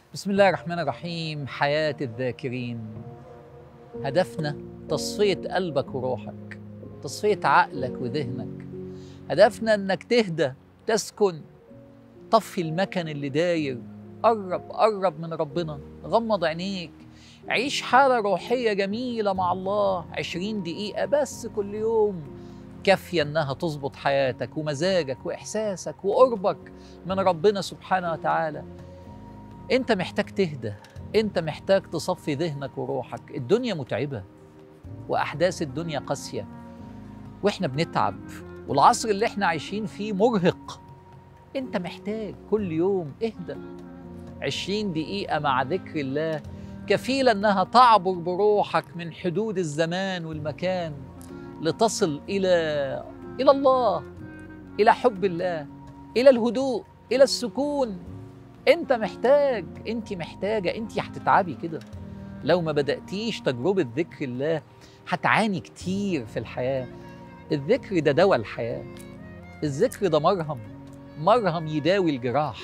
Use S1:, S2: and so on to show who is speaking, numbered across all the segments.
S1: بسم الله الرحمن الرحيم حياة الذاكرين هدفنا تصفية قلبك وروحك تصفية عقلك وذهنك هدفنا انك تهدى تسكن طفي المكن اللي داير قرب قرب من ربنا غمض عينيك عيش حالة روحية جميلة مع الله عشرين دقيقة بس كل يوم كافية إنها تظبط حياتك ومزاجك وإحساسك وقربك من ربنا سبحانه وتعالى أنت محتاج تهدى أنت محتاج تصفي ذهنك وروحك الدنيا متعبة وأحداث الدنيا قاسية وإحنا بنتعب والعصر اللي إحنا عايشين فيه مرهق أنت محتاج كل يوم اهدى عشرين دقيقة مع ذكر الله كفيلة أنها تعبر بروحك من حدود الزمان والمكان لتصل إلى إلى الله إلى حب الله إلى الهدوء إلى السكون أنت محتاج أنت محتاجة أنت هتتعبي كده لو ما بدأتيش تجربة ذكر الله هتعاني كتير في الحياة الذكر ده دواء الحياة الذكر ده مرهم مرهم يداوي الجراح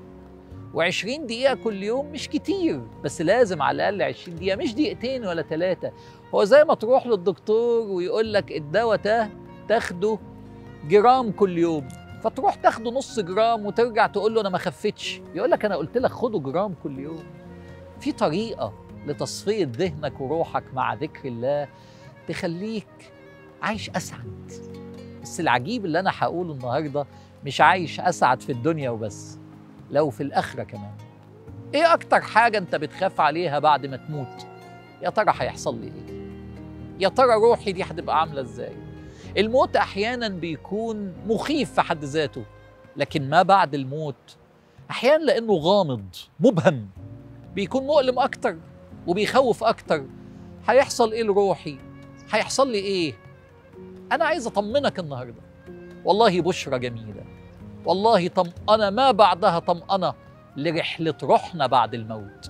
S1: وعشرين دقيقة كل يوم مش كتير بس لازم على الأقل عشرين دقيقة مش دقيقتين ولا ثلاثة هو زي ما تروح للدكتور ويقول لك الدواء ده تاخده جرام كل يوم فتروح تاخده نص جرام وترجع تقول له أنا ما خفتش يقول لك أنا قلت لك خده جرام كل يوم في طريقة لتصفية ذهنك وروحك مع ذكر الله تخليك عايش أسعد بس العجيب اللي أنا هقوله النهاردة مش عايش أسعد في الدنيا وبس لو في الآخرة كمان إيه أكتر حاجة أنت بتخاف عليها بعد ما تموت يا ترى هيحصل لي إيه يا ترى روحي دي هتبقى عاملة إزاي الموت أحيانا بيكون مخيف في حد ذاته لكن ما بعد الموت أحيانا لأنه غامض مبهم بيكون مؤلم أكتر وبيخوف أكتر هيحصل إيه لروحي هيحصل لي إيه أنا عايز أطمنك النهاردة والله بشرى جميلة والله طمأنة ما بعدها طمأنة لرحلة روحنا بعد الموت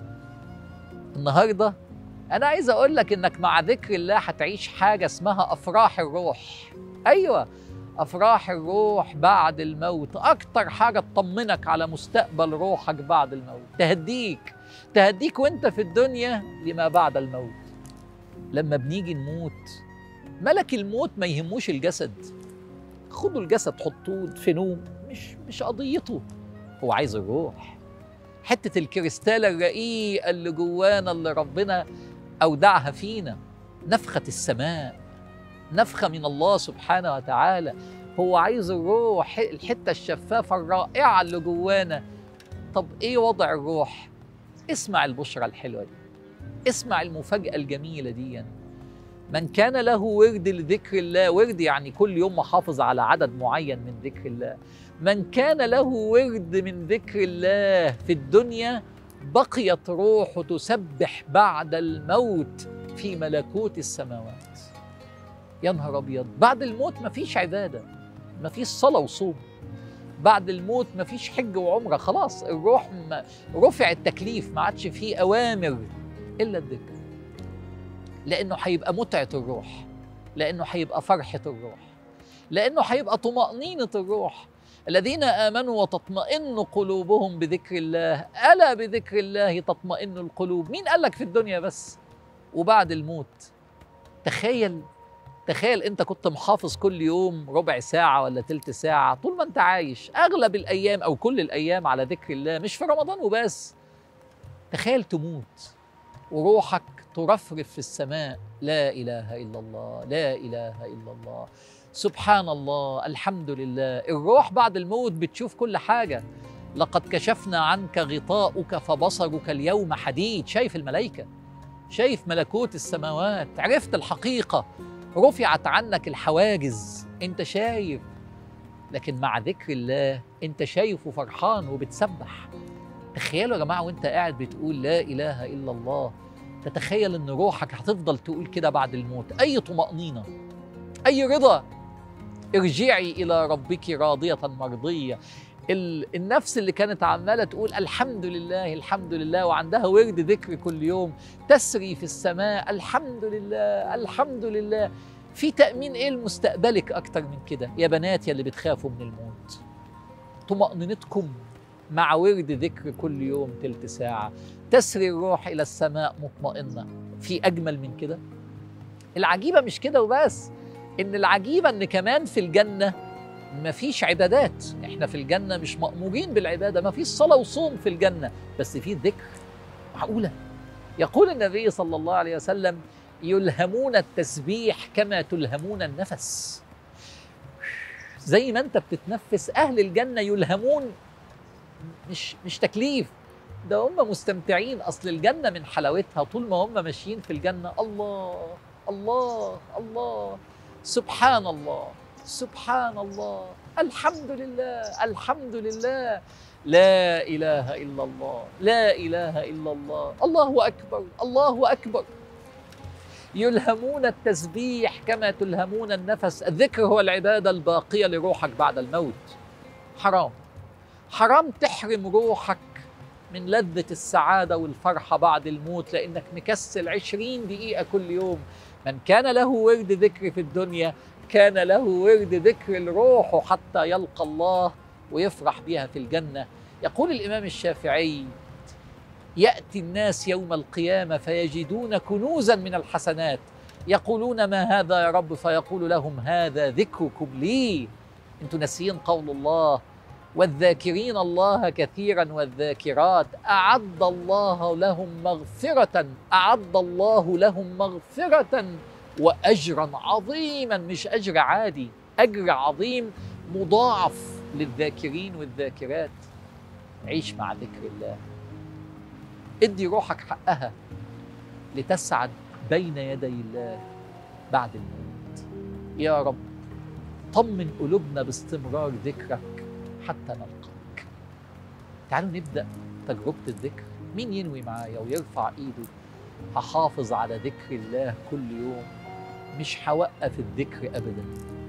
S1: النهاردة أنا عايز أقول لك إنك مع ذكر الله هتعيش حاجة اسمها أفراح الروح أيوة أفراح الروح بعد الموت أكتر حاجة تطمنك على مستقبل روحك بعد الموت تهديك تهديك وانت في الدنيا لما بعد الموت لما بنيجي نموت ملك الموت ما يهموش الجسد خدوا الجسد حطوه دفنوه مش مش قضيته هو عايز الروح حتة الكريستالة الرقيقة اللي جوانا اللي ربنا أودعها فينا نفخة السماء نفخة من الله سبحانه وتعالى هو عايز الروح الحتة الشفافة الرائعة اللي جوانا طب إيه وضع الروح؟ اسمع البشرى الحلوة دي اسمع المفاجأة الجميلة دي من كان له ورد لذكر الله ورد يعني كل يوم محافظ على عدد معين من ذكر الله من كان له ورد من ذكر الله في الدنيا بقيت روحه تسبح بعد الموت في ملكوت السماوات يا نهار ابيض بعد الموت مفيش عباده مفيش صلاه وصوم بعد الموت مفيش حج وعمره خلاص الروح م- رفع التكليف ما عادش فيه اوامر الا الذكر لانه هيبقى متعه الروح لانه هيبقى فرحه الروح لانه هيبقى طمانينه الروح الذين امنوا وتطمئن قلوبهم بذكر الله الا بذكر الله تطمئن القلوب مين قال لك في الدنيا بس وبعد الموت تخيل تخيل انت كنت محافظ كل يوم ربع ساعة ولا تلت ساعة طول ما انت عايش اغلب الايام او كل الايام على ذكر الله مش في رمضان وبس تخيل تموت وروحك ترفرف في السماء لا اله الا الله لا اله الا الله سبحان الله الحمد لله الروح بعد الموت بتشوف كل حاجة لقد كشفنا عنك غطاؤك فبصرك اليوم حديد شايف الملائكة شايف ملكوت السماوات عرفت الحقيقة رفعت عنك الحواجز انت شايف لكن مع ذكر الله انت شايف وفرحان وبتسبح تخيلوا يا جماعة وانت قاعد بتقول لا إله إلا الله تتخيل ان روحك هتفضل تقول كده بعد الموت أي طمأنينة أي رضا ارجعي إلى ربك راضية مرضية ال- النفس اللي كانت عمالة تقول الحمد لله الحمد لله وعندها ورد ذكر كل يوم تسري في السماء الحمد لله الحمد لله في تأمين إيه لمستقبلك أكتر من كده يا بنات يا اللي بتخافوا من الموت طمأنينتكم مع ورد ذكر كل يوم تلت ساعة تسري الروح إلى السماء مطمئنة في أجمل من كده العجيبة مش كده وبس إن العجيبة إن كمان في الجنة مفيش عبادات احنا في الجنة مش مأمورين بالعبادة مفيش صلاة وصوم في الجنة بس في ذكر معقولة يقول النبي صلى الله عليه وسلم يلهمون التسبيح كما تلهمون النفس زي ما انت بتتنفس اهل الجنه يلهمون مش مش تكليف ده هم مستمتعين اصل الجنه من حلاوتها طول ما هم ماشيين في الجنه الله الله الله سبحان الله سبحان الله الحمد لله الحمد لله لا اله الا الله لا اله الا الله الله اكبر الله اكبر يلهمون التسبيح كما تلهمون النفس الذكر هو العباده الباقيه لروحك بعد الموت حرام حرام تحرم روحك من لذة السعادة والفرحة بعد الموت لأنك مكسل عشرين دقيقة كل يوم من كان له ورد ذكر في الدنيا كان له ورد ذكر الروح حتى يلقى الله ويفرح بها في الجنة يقول الإمام الشافعي ياتي الناس يوم القيامه فيجدون كنوزا من الحسنات يقولون ما هذا يا رب فيقول لهم هذا ذكركم لي انتم ناسيين قول الله والذاكرين الله كثيرا والذاكرات اعد الله لهم مغفره اعد الله لهم مغفره واجرا عظيما مش اجر عادي اجر عظيم مضاعف للذاكرين والذاكرات عيش مع ذكر الله ادي روحك حقها لتسعد بين يدي الله بعد الموت يا رب طمن قلوبنا باستمرار ذكرك حتى نلقاك تعالوا نبدا تجربه الذكر مين ينوي معايا ويرفع ايده هحافظ على ذكر الله كل يوم مش هوقف الذكر ابدا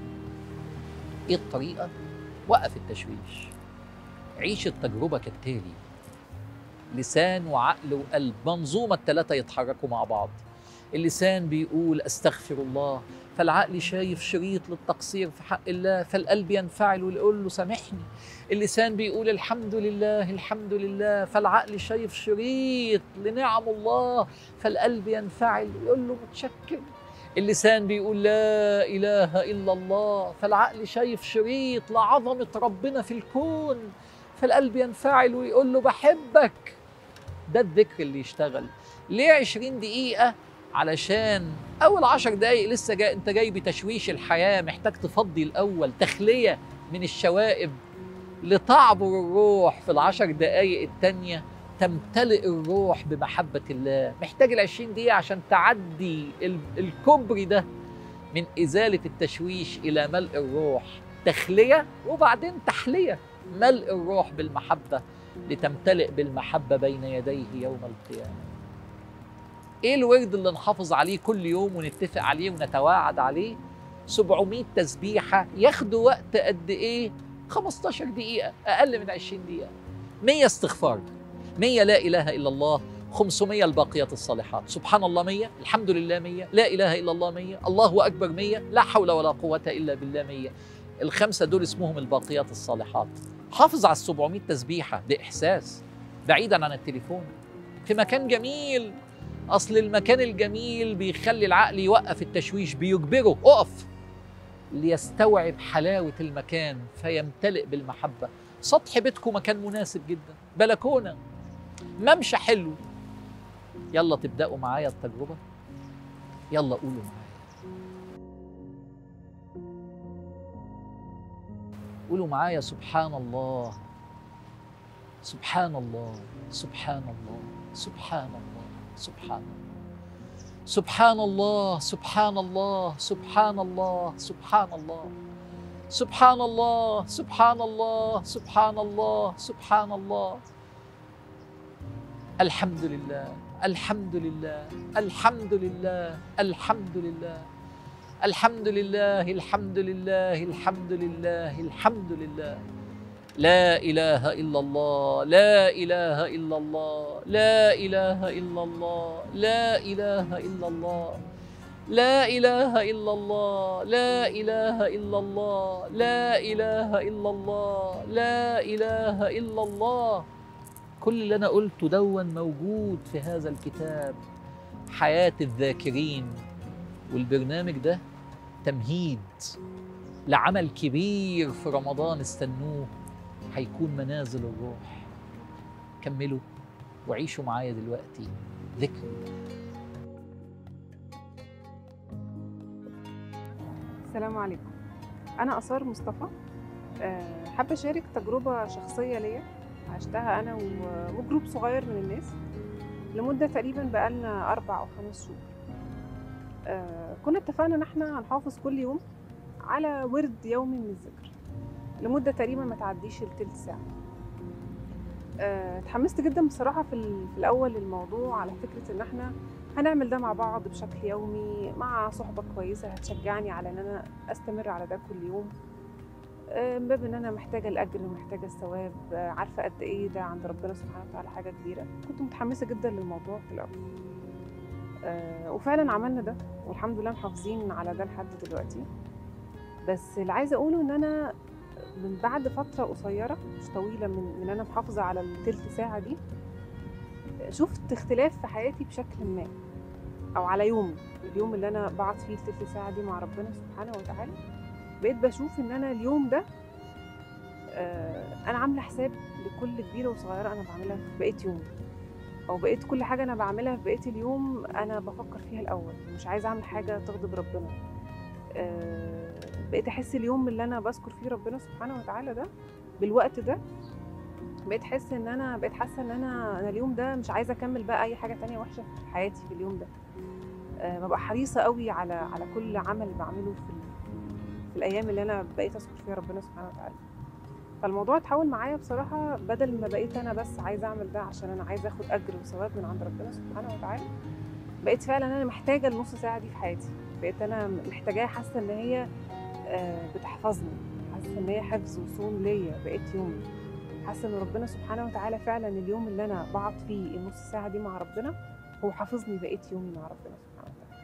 S1: ايه الطريقه وقف التشويش عيش التجربه كالتالي لسان وعقل وقلب منظومة الثلاثة يتحركوا مع بعض اللسان بيقول أستغفر الله فالعقل شايف شريط للتقصير في حق الله فالقلب ينفعل ويقول له سامحني اللسان بيقول الحمد لله الحمد لله فالعقل شايف شريط لنعم الله فالقلب ينفعل ويقول له متشكر اللسان بيقول لا إله إلا الله فالعقل شايف شريط لعظمة ربنا في الكون فالقلب ينفعل ويقول له بحبك ده الذكر اللي يشتغل ليه 20 دقيقة علشان أول عشر دقايق لسه جاي أنت جاي بتشويش الحياة محتاج تفضي الأول تخلية من الشوائب لتعبر الروح في العشر دقايق التانية تمتلئ الروح بمحبة الله محتاج العشرين دقيقة عشان تعدي الكبر ده من إزالة التشويش إلى ملء الروح تخلية وبعدين تحلية ملء الروح بالمحبة لتمتلئ بالمحبة بين يديه يوم القيامة ايه الورد اللي نحافظ عليه كل يوم ونتفق عليه ونتواعد عليه 700 تسبيحة ياخدوا وقت قد ايه 15 دقيقة أقل من 20 دقيقة 100 استغفار 100 لا إله إلا الله 500 الباقيات الصالحات سبحان الله 100 الحمد لله 100 لا إله إلا الله 100 الله أكبر 100 لا حول ولا قوة إلا بالله 100 الخمسة دول اسمهم الباقيات الصالحات حافظ على ال 700 تسبيحة بإحساس بعيدا عن التليفون في مكان جميل أصل المكان الجميل بيخلي العقل يوقف التشويش بيجبره أقف ليستوعب حلاوة المكان فيمتلئ بالمحبة سطح بيتكم مكان مناسب جدا بلكونة ممشى حلو يلا تبدأوا معايا التجربة يلا قولوا معايا قولوا معايا سبحان الله سبحان الله سبحان الله سبحان الله سبحان الله سبحان الله سبحان الله سبحان الله سبحان الله سبحان الله سبحان الله سبحان الله سبحان الله الحمد لله الحمد لله الحمد لله الحمد لله الحمد لله الحمد لله الحمد لله الحمد لله لا اله الا الله لا اله الا الله لا اله الا الله لا اله الا الله لا اله الا الله لا اله الا الله لا اله الا الله لا اله الا الله كل اللي انا قلته دون موجود في هذا الكتاب حياه الذاكرين والبرنامج ده تمهيد لعمل كبير في رمضان استنوه هيكون منازل الروح كملوا وعيشوا معايا دلوقتي ذكر
S2: السلام عليكم أنا أسار مصطفى أه، حابة أشارك تجربة شخصية ليا عشتها أنا و- وجروب صغير من الناس لمدة تقريبا بقالنا أربع أو خمس شهور أه، كنا اتفقنا إن احنا هنحافظ كل يوم على ورد يومي من الذكر لمدة تقريبا ما تعديش التلت ساعة أه، اتحمست جدا بصراحة في, ال- في الأول للموضوع على فكرة إن احنا هنعمل ده مع بعض بشكل يومي مع صحبة كويسة هتشجعني على ان انا استمر على ده كل يوم آه، من باب ان انا محتاجة الاجر محتاجة الثواب آه، عارفة قد ايه ده عند ربنا سبحانه وتعالى حاجة كبيرة كنت متحمسة جدا للموضوع في الاول آه، وفعلا عملنا ده والحمد لله محافظين على ده لحد دلوقتي بس اللي عايزة اقوله ان انا من بعد فترة قصيرة مش طويلة من من انا محافظة على التلت ساعة دي شفت اختلاف في حياتي بشكل ما او على يومي اليوم اللي انا بقعد فيه التلت ساعه دي مع ربنا سبحانه وتعالى بقيت بشوف ان انا اليوم ده آه، انا عامله حساب لكل كبيره وصغيره انا بعملها في بقيه يومي او بقيت كل حاجه انا بعملها في بقيه اليوم انا بفكر فيها الاول مش عايزه اعمل حاجه تغضب ربنا آه، بقيت احس اليوم اللي انا بذكر فيه ربنا سبحانه وتعالى ده بالوقت ده بقيت احس ان انا بقيت حاسه ان انا انا اليوم ده مش عايزه اكمل بقى اي حاجه تانية وحشه في حياتي في اليوم ده آه، ببقى حريصه قوي على على كل عمل بعمله في ال- في الايام اللي انا بقيت اذكر فيها ربنا سبحانه وتعالى فالموضوع اتحول معايا بصراحه بدل ما بقيت انا بس عايزه اعمل ده عشان انا عايزه اخد اجر وثواب من عند ربنا سبحانه وتعالى بقيت فعلا انا محتاجه النص ساعه دي في حياتي بقيت انا محتاجاها حاسه ان هي آه، بتحفظني حاسه ان هي حفظ وصون ليا بقيت يومي حاسه ان ربنا سبحانه وتعالى فعلا اليوم اللي انا بقعد فيه النص ساعه دي مع ربنا هو حافظني بقيت يومي مع ربنا سبحانه وتعالى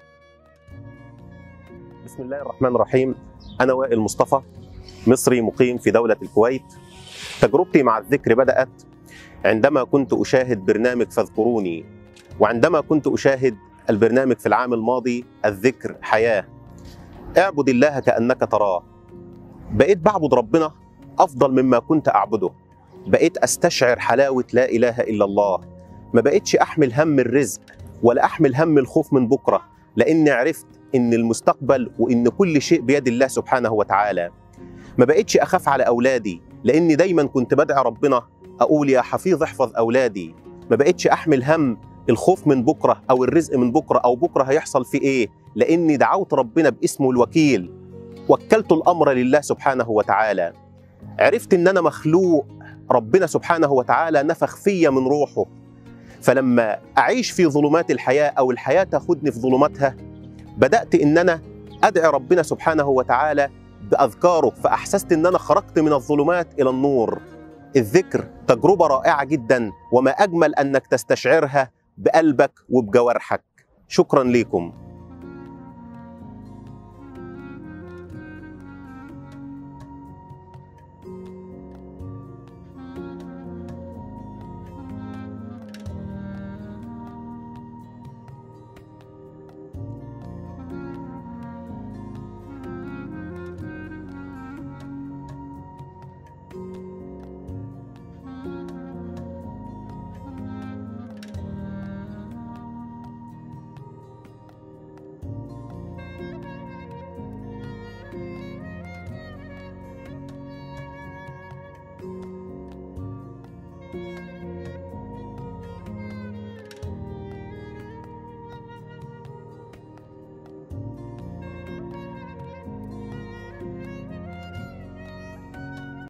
S3: بسم الله الرحمن الرحيم أنا وائل مصطفى مصري مقيم في دولة الكويت تجربتي مع الذكر بدأت عندما كنت أشاهد برنامج فاذكروني وعندما كنت أشاهد البرنامج في العام الماضي الذكر حياة اعبد الله كأنك تراه بقيت بعبد ربنا أفضل مما كنت أعبده بقيت أستشعر حلاوة لا إله إلا الله ما بقيتش أحمل هم الرزق ولا أحمل هم الخوف من بكرة لأني عرفت ان المستقبل وان كل شيء بيد الله سبحانه وتعالى ما بقتش اخاف على اولادي لاني دايما كنت بدعي ربنا اقول يا حفيظ احفظ اولادي ما بقتش احمل هم الخوف من بكره او الرزق من بكره او بكره هيحصل في ايه لاني دعوت ربنا باسمه الوكيل وكلت الامر لله سبحانه وتعالى عرفت ان انا مخلوق ربنا سبحانه وتعالى نفخ فيا من روحه فلما اعيش في ظلمات الحياه او الحياه تاخدني في ظلماتها بدات ان انا ادعي ربنا سبحانه وتعالى باذكاره فاحسست ان انا خرجت من الظلمات الى النور الذكر تجربه رائعه جدا وما اجمل انك تستشعرها بقلبك وبجوارحك شكرا لكم